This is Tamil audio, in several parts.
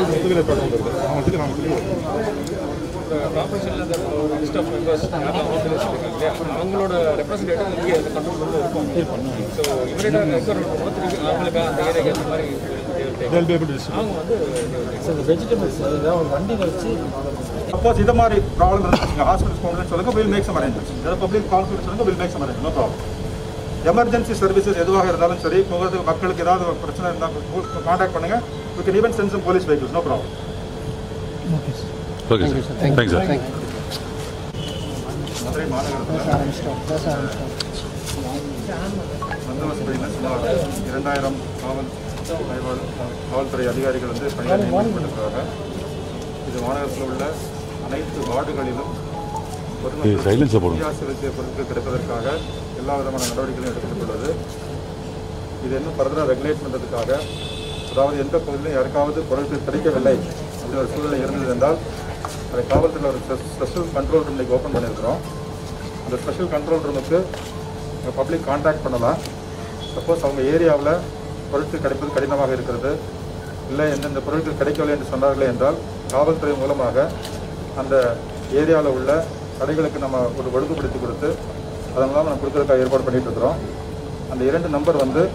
முதுகலை படம் இருக்குது அவங்களுக்கு நாங்கள் சொல்லி கார்பரேஷனில் அந்த லிஸ்ட் ஆஃப் மெம்பர்ஸ் யாரெல்லாம் ஆர்கனைஸ் இருக்காங்க இல்லையா அவங்களோட ரெப்ரஸன்டேட்டிவ் இங்கே அந்த கண்ட்ரோல் வந்து இருப்பாங்க ஸோ இமீடியட்டாக ரெக்வயர்மெண்ட் பண்ணும்போது திருப்பி அவங்களுக்கு அந்த ஏரியாக்கு அந்த மாதிரி they'll be able to distribute. அவங்க வந்து சார் இந்த வெஜிடபிள்ஸ் ஏதாவது ஒரு வண்டியில் வச்சு சப்போஸ் இது மாதிரி ப்ராப்ளம் இருந்துச்சுங்க ஹாஸ்பிட்டல் போகணும்னு சொல்லுங்க வில் மேக் சம் அரேஞ்ச்மெண்ட்ஸ் ஏதாவது பப்ளிக் கான்ஃபரன்ஸ் சொல்லுங்க will make some arrange no problem emergency services எதுவாக இருந்தாலும் சரி போகிறதுக்கு மக்களுக்கு ஏதாவது ஒரு பிரச்சனை இருந்தால் காண்டாக்ட் பண்ணுங்க we can even send some police vehicles no problem okay sir thanks sir Madurai மாநகரத்தில் ஆரம்பிச்சிட்டோம் பேச ஆரம்பிச்சிட்டோம் பந்தோபஸ்து சுமார் இரண்டாயிரம் காவல் ஆய்வாளர் காவல்துறை அதிகாரிகள் வந்து பணியில் நியமிக்கப்பட்டிருக்கிறாங்க இது மாநகரத்தில் உள்ள அனைத்து வார்டுகளிலும் ஏய், silence அ போடுங்க. அத்தியாவசிய பொருட்கள் கிடைப்பதற்காக எல்லா விதமான நடவடிக்கைகளும் எடுக்கப்பட்டுள்ளது இது இன்னும் ஃபர்தராக ரெகுலேட் பண்ணுறதுக்காக அதாவது எந்த பகுதியிலும் யாருக்காவது பொருட்கள் கிடைக்கவில்லை அப்படி ஒரு சூழ்நிலை இருந்தது என்றால் அதை காவல்துறையில் ஒரு ஸ்பெஷல் கண்ட்ரோல் ரூம் இன்னைக்கு ஓப்பன் பண்ணியிருக்கிறோம் அந்த ஸ்பெஷல் கண்ட்ரோல் ரூமுக்கு பப்ளிக் கான்டாக்ட் பண்ணலாம் சப்போஸ் அவங்க ஏரியாவில் பொருட்கள் கிடைப்பது கடினமாக இருக்கிறது இல்லை எந்தெந்த பொருட்கள் கிடைக்கவில்லை என்று சொன்னார்களே என்றால் காவல்துறை மூலமாக அந்த ஏரியாவில் உள்ள கடைகளுக்கு நம்ம ஒரு ஒழுங்குபடுத்தி கொடுத்து அதன் மூலம் நம்ம கொடுக்கறதுக்காக ஏற்பாடு பண்ணிட்டு இருக்கிறோம் அந்த இரண்டு நம்பர் வந்து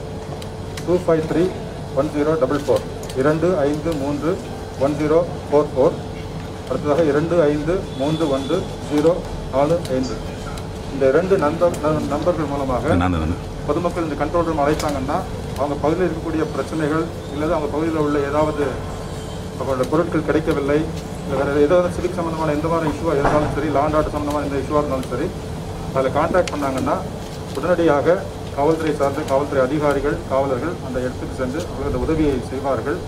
two five three one zero double four இரண்டு ஐந்து மூன்று ஒன் ஜீரோ ஃபோர் ஃபோர் அடுத்ததாக இரண்டு ஐந்து மூன்று ஒன்று ஜீரோ நாலு ஐந்து இந்த இரண்டு நம்பர் ந- நம்பர்கள் மூலமாக நான் நான் பொதுமக்கள் இந்த கண்ட்ரோல் ரூம் அழைத்தாங்கன்னா அவங்க பகுதியில் இருக்கக்கூடிய பிரச்சனைகள் இல்லது அவங்க பகுதியில் உள்ள ஏதாவது அவங்களோட பொருட்கள் கிடைக்கவில்லை இல்லை வேறு ஏதாவது சிவிக் சம்மந்தமான எந்த மாதிரி இஷ்யூவாக இருந்தாலும் சரி லாண்ட் ஆர்டர் சம்மந்தமான எந்த இஷ்யூவாக இருந்தாலும் சரி அதில் கான்டாக்ட் பண்ணாங்கன்னா உடனடியாக காவல்துறை சார்ந்த காவல்துறை அதிகாரிகள் காவலர்கள் அந்த இடத்துக்கு சென்று அவர்கள் அந்த உதவியை செய்வார்கள்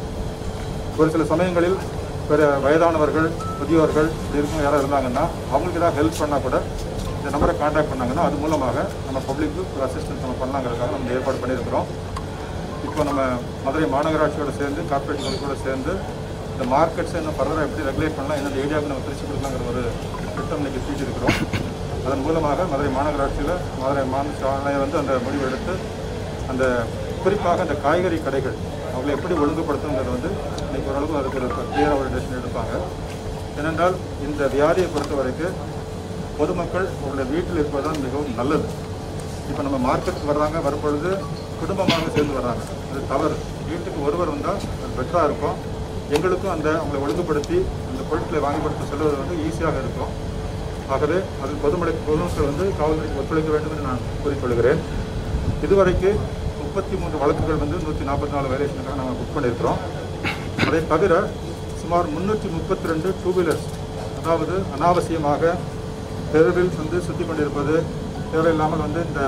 ஒரு சில சமயங்களில் வேறு வயதானவர்கள் முதியோர்கள் இப்படி இருக்கவங்க யாராவது இருந்தாங்கன்னா அவங்களுக்கு ஏதாவது ஹெல்ப் பண்ணால் கூட இந்த நம்பரை காண்டாக்ட் பண்ணாங்கன்னா அது மூலமாக நம்ம பப்ளிக்கு ஒரு அசிஸ்டன்ஸ் நம்ம பண்ணலாங்கிறதுக்காக நம்ம ஏற்பாடு பண்ணியிருக்கிறோம் இப்போ நம்ம மதுரை மாநகராட்சியோட சேர்ந்து கார்பரேட் கூட சேர்ந்து இந்த மார்க்கெட்ஸை இன்னும் ஃபர்தராக எப்படி ரெகுலேட் பண்ணலாம் எந்தெந்த ஏரியாவுக்கு நம்ம பிரித்து கொடுக்கலாங்கிற ஒரு திட்டம் இன்னைக்கு தீட்டிருக்கிறோம் அதன் மூலமாக மதுரை மாநகராட்சியில் மதுரை மாநகராட்சி ஆணையம் வந்து அந்த முடிவு எடுத்து அந்த குறிப்பாக அந்த காய்கறி கடைகள் அவங்களை எப்படி ஒழுங்குபடுத்தணுங்கிறது வந்து இன்னைக்கு ஓரளவு அதுக்கு ஒரு கிளியராக ஒரு டெசிஷன் எடுப்பாங்க ஏனென்றால் இந்த வியாதியை பொறுத்த வரைக்கும் பொதுமக்கள் அவங்களுடைய வீட்டில் இருப்பதுதான் மிகவும் நல்லது இப்போ நம்ம மார்க்கெட்டுக்கு வர்றாங்க வரும்பொழுது குடும்பமாக சேர்ந்து வர்றாங்க அது தவறு வீட்டுக்கு ஒருவர் வந்தால் அது பெட்டராக இருக்கும் எங்களுக்கும் அந்த அவங்களை ஒழுங்குபடுத்தி அந்த பொருட்களை வாங்கி கொடுத்து செல்வது வந்து ஈஸியாக இருக்கும் ஆகவே அதில் பொதுமக்கள் பொதுமக்கள் வந்து காவல்துறைக்கு ஒத்துழைக்க வேண்டும் என்று நான் கூறிக்கொள்கிறேன் இதுவரைக்கு முப்பத்தி மூன்று வழக்குகள் வந்து நூற்றி நாற்பத்தி நாலு வேரியேஷனுக்காக நாங்கள் புக் பண்ணியிருக்கிறோம் அதை தவிர சுமார் முந்நூற்றி முப்பத்தி ரெண்டு டூ வீலர்ஸ் அதாவது அனாவசியமாக தெருவில் வந்து சுற்றி கொண்டிருப்பது தேவையில்லாமல் வந்து இந்த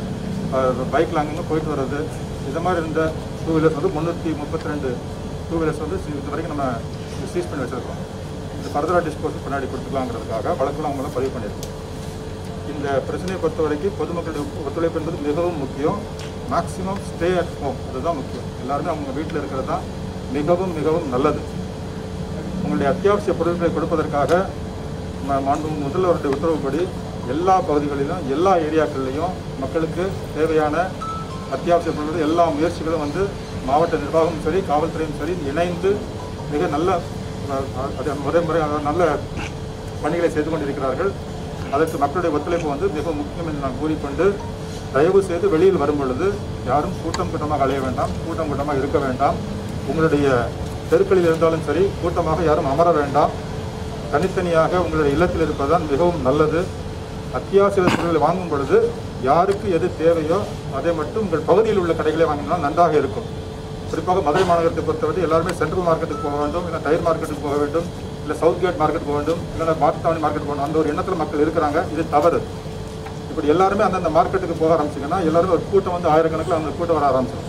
பைக்கில் அங்கங்கே போயிட்டு வர்றது இது மாதிரி இருந்த டூ வீலர்ஸ் வந்து முந்நூற்றி முப்பத்தி ரெண்டு டூ வீலர்ஸ் வந்து சி- இது வரைக்கும் நம்ம சீஸ் பண்ணி வச்சுருக்கோம் இந்த ஃபர்தராக டிஸ்போஸ் பின்னாடி கொடுத்துக்கலாங்கிறதுக்காக வழக்குலாம் அவங்கள பதிவு பண்ணியிருக்கோம் இந்த பிரச்சனையை பொறுத்த வரைக்கும் பொதுமக்களுடைய ஒத்துழைப்பு என்பது மிகவும் முக்கியம் மேக்ஸிமம் ஸ்டே அட் ஹோம் அதுதான் முக்கியம் எல்லாருமே அவங்க வீட்டில் இருக்கிறது தான் மிகவும் மிகவும் நல்லது உங்களுடைய அத்தியாவசிய பொருட்களை கொடுப்பதற்காக ம- மாண்பு முதல்வருடைய உத்தரவுப்படி எல்லா பகுதிகளிலும் எல்லா ஏரியாக்கள்லையும் மக்களுக்கு தேவையான அத்தியாவசிய பொருட்கள் எல்லா முயற்சிகளும் வந்து மாவட்ட நிர்வாகமும் சரி காவல்துறையும் சரி இணைந்து மிக நல்ல அஹ், அது முறை முறை அதாவது நல்ல பணிகளை செய்து கொண்டிருக்கிறார்கள் அதற்கு மக்களுடைய ஒத்துழைப்பு வந்து மிக முக்கியம் என்று நான் கூறிக்கொண்டு தயவு செய்து வெளியில் வரும் பொழுது யாரும் கூட்டம் கூட்டமாக அலைய வேண்டாம் கூட்டம் கூட்டமாக இருக்க வேண்டாம் உங்களுடைய தெருக்களில் இருந்தாலும் சரி கூட்டமாக யாரும் அமர வேண்டாம் தனித்தனியாக உங்களுடைய இல்லத்தில் இருப்பதுதான் மிகவும் நல்லது அத்தியாவசிய பொருட்களை வாங்கும் பொழுது யாருக்கு எது தேவையோ அதை மட்டும் உங்கள் பகுதியில் உள்ள கடைகளை வாங்கினால் நன்றாக இருக்கும் குறிப்பாக மதுரை மாநகரத்தை பொறுத்தவரை எல்லாருமே சென்ட்ரல் மார்க்கெட்டுக்கு போக வேண்டும் இல்லை டயர் மார்க்கெட்டுக்கு போக வேண்டும் இல்லை சவுத் கேட் மார்க்கெட் போக வேண்டும் இல்லை மாட்டுத்தாவணி மார்க்கெட் போகணும் அந்த ஒரு எண்ணத்தில் மக்கள் இருக்கிறாங்க இது தவறு இப்படி எல்லாருமே அந்தந்த மார்க்கெட்டுக்கு போக ஆரம்பிச்சிங்கன்னா எல்லாருமே ஒரு கூட்டம் வந்து ஆயிரக்கணக்கில் அந்த கூட்டம் வர ஆரம்பிச்சிடும்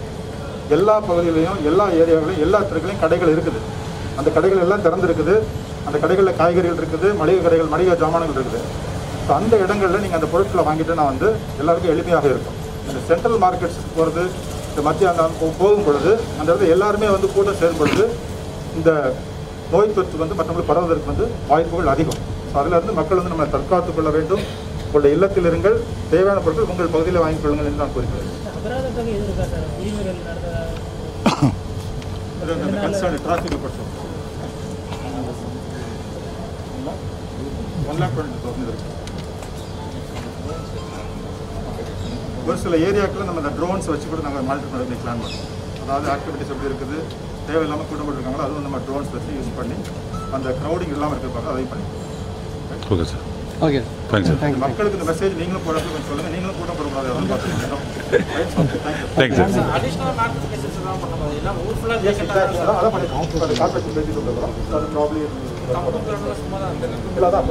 எல்லா பகுதியிலையும் எல்லா ஏரியாவிலையும் எல்லா தெருக்களையும் கடைகள் இருக்குது அந்த கடைகள் எல்லாம் திறந்துருக்குது அந்த கடைகளில் காய்கறிகள் இருக்குது மளிகை கடைகள் மளிகை ஜாமான்கள் இருக்குது ஸோ அந்த இடங்களில் நீங்கள் அந்த பொருட்களை வாங்கிட்டுனா வந்து எல்லாருக்கும் எளிமையாக இருக்கும் இந்த சென்ட்ரல் மார்க்கெட்ஸுக்கு போகிறது இந்த மத்திய அந்த போ- போகும் பொழுது அந்த இடத்துல எல்லாருமே வந்து கூட்டம் சேரும் பொழுது இந்த நோய் தொற்று வந்து மற்றவங்களுக்கு பரவுவதற்கு வந்து வாய்ப்புகள் அதிகம் ஸோ அதிலிருந்து மக்கள் வந்து நம்ம தற்காத்துக் கொள்ள வேண்டும் உங்களுடைய இல்லத்தில் இருங்கள் தேவையான பொருட்கள் உங்கள் பகுதியில் வாங்கிக் கொள்ளுங்கள் என்று நான் கூறுகிறேன் அபராத தொகை எது இருக்கா சார் விதிமுறைகள் நடந்ததா வந்து அந்த கன்சர்ன் டிராஃபிக் பட்சம் ஒன் லேக் டுவெண்ட்டி தௌசண்ட் இருக்கு ஒரு சில ஏரியாக்களில் நம்ம அந்த ட்ரோன்ஸ் வச்சு கூட நாங்கள் மானிட்டர் பண்ணி பிளான் பண்ணுறோம் அதாவது ஆக்டிவிட்டிஸ் எப்படி இருக்குது தேவையில்லாமல் கூட்டம் போட்டுருக்காங்களோ அதுவும் நம்ம ட்ரோன்ஸ் வச்சு யூஸ் பண்ணி அந்த க்ரௌடிங் இல்லாமல் இருக்கிறப்பாங்க அதையும் பண்ணி okay sir okay thanks sir மக்களுக்கு இந்த மெசேஜ் நீங்களும் போட கொஞ்சம் சொல்லுங்கள் நீங்களும் கூட்டம் போடக்கூடாது அதெல்லாம் பார்த்துருக்கோம் thank you thanks sir additional notifications எல்லாம் பண்ணும்போது எல்லாம் ஊர் ஃபுல்லாக Yes, exactly. அதான் அதான் பண்ணிருக்கோம். இப்ப அது corporation பேசிட்டு இருக்கிறோம். அது probably சும்மா தான் அந்த இல்ல, அதான்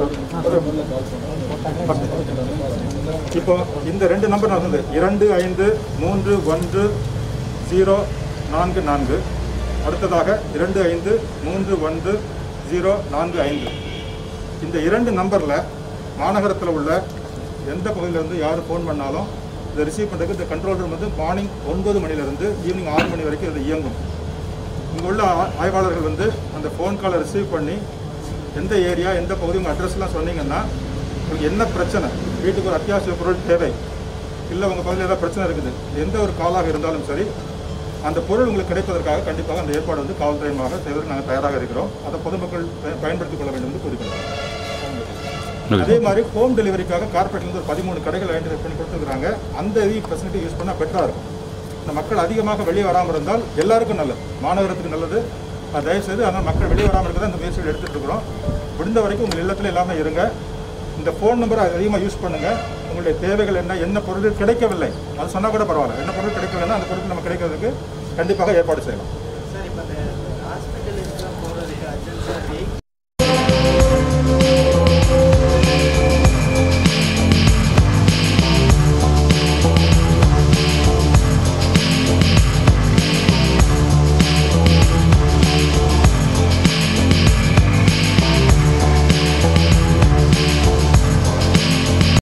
இப்போ இந்த ரெண்டு நம்பர் நான் வந்து இரண்டு ஐந்து மூன்று ஒன்று ஜீரோ நான்கு நான்கு அடுத்ததாக இரண்டு ஐந்து மூன்று ஒன்று ஜீரோ நான்கு ஐந்து இந்த இரண்டு நம்பரில் மாநகரத்தில் உள்ள எந்த பகுதியிலேருந்து யார் ஃபோன் பண்ணாலும் இதை ரிசீவ் பண்ணுறதுக்கு இந்த கண்ட்ரோல் ரூம் வந்து மார்னிங் ஒன்பது மணிலேருந்து ஈவினிங் ஆறு மணி வரைக்கும் இது இயங்கும் இங்கே உள்ள ஆ- ஆய்வாளர்கள் வந்து அந்த ஃபோன் காலை ரிசீவ் பண்ணி எந்த ஏரியா எந்த பகுதி உங்கள் அட்ரஸ்லாம் சொன்னீங்கன்னா உங்களுக்கு என்ன பிரச்சனை வீட்டுக்கு ஒரு அத்தியாவசிய பொருள் தேவை இல்லை உங்கள் பகுதியில் ஏதாவது பிரச்சனை இருக்குது எந்த ஒரு காலாக இருந்தாலும் சரி அந்த பொருள் உங்களுக்கு கிடைப்பதற்காக கண்டிப்பாக அந்த ஏற்பாடு வந்து காவல்துறை மூலமாக செய்வதற்கு நாங்கள் தயாராக இருக்கிறோம் அதை பொதுமக்கள் பய- பயன்படுத்திக் கொள்ள வேண்டும் என்று கூறுகிறோம் ஓகே அதே மாதிரி ஹோம் டெலிவரிக்காக கார்பரேட்லேருந்து ஒரு பதிமூணு கடைகள் ஐடென்டிஃபை பண்ணி கொடுத்துருக்காங்க அந்த ஃபெசிலிட்டி யூஸ் பண்ணால் பெட்டராக இருக்கும் இந்த மக்கள் அதிகமாக வெளியே வராமல் இருந்தால் எல்லாருக்கும் நல்லது மாநகரத்துக்கு நல்லது அது தயவுசெய்து ஆனால் மக்கள் வெளியே வராமல் இருக்க இந்த முயற்சிகள் எடுத்துகிட்டு இருக்கிறோம் முடிந்த வரைக்கும் உங்கள் இல்லத்தில் எல்லாமே இருங்க இந்த ஃபோன் நம்பரை அதிகமாக யூஸ் பண்ணுங்கள் உங்களுடைய தேவைகள் என்ன என்ன பொருள் கிடைக்கவில்லை அது சொன்னால் கூட பரவாயில்ல என்ன பொருள் கிடைக்கவில்லைன்னா அந்த பொருள் நம்ம கிடைக்கிறதுக்கு கண்டிப்பாக ஏற்பாடு செய்யலாம்